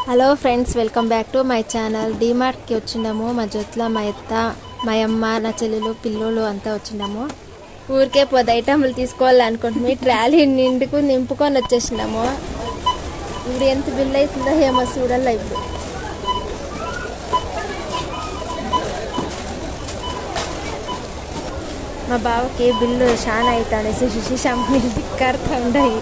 Hello friends welcome back to my channel డీమార్ట్కి వచ్చిండాము మా జొత్ల మా ఎత్త మా అమ్మ నా చెల్లెలు పిల్లోళ్ళు అంతా వచ్చిండాము ఊరికే పది ఐటమ్లు తీసుకోవాలనుకుంటున్నాము ట్రాలీ నిండుకు నింపుకొని వచ్చేసినాము ఇప్పుడు ఎంత బిల్ అవుతుందో ఏమో చూడాలి ఇప్పుడు మా బావకి బిల్లు చాలా అవుతాయి శశి షాంపూలు దిక్కడుతూ ఉన్నాయి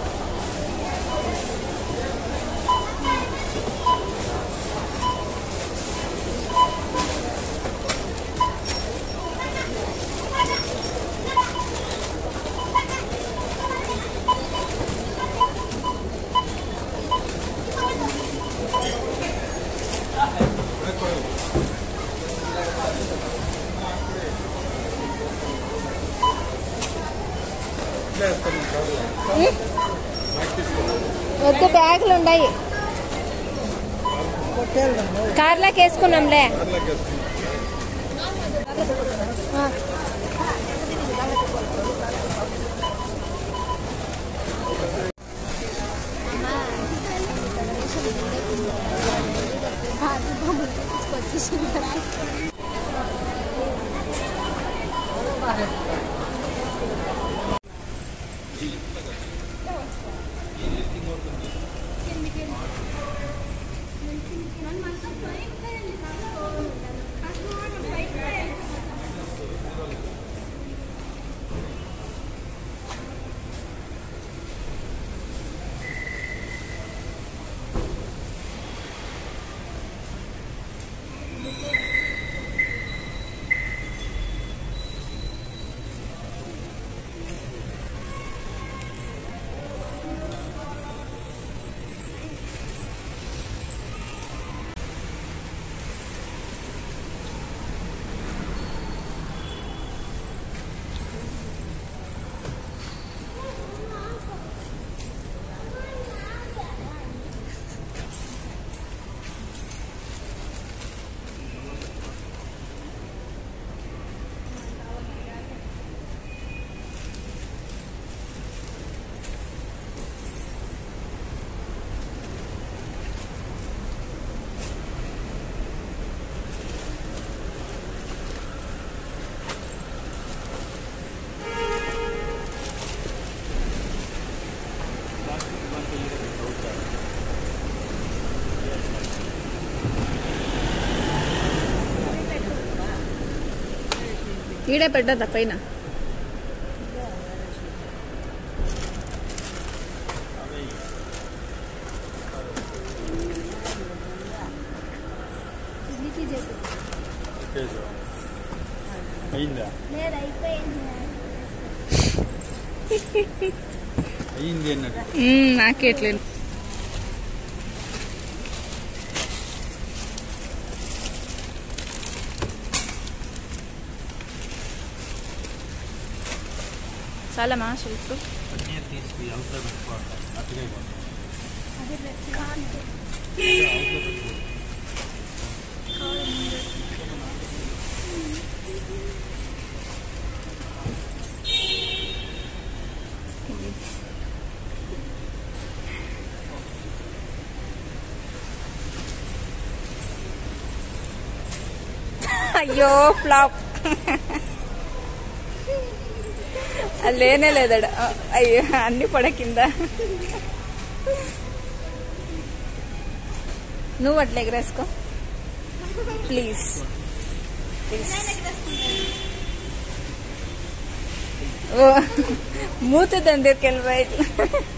వద్దు బ్యాగులు ఉన్నాయి కార్లోకి వేసుకున్నాంలే ఆ. ఈడే పెట్టద్దా పైన అయిందా అయింది అన్నట్టు నాకేట్లేదు చాలమా శిల్పు పన్నీర్ తీసుకు అవతల పెట్టుకోవాలి అట్టుగా అయిపోతుంది అయ్యో ఫ్లాప్ అది లేనే లేదడ అయ్యో అన్ని పడ కింద నువ్వు అట్లా ఎగరేసుకో ప్లీజ్ ప్లీజ్ ఓ మూత దగ్గరికి వెళ్ళిపోయి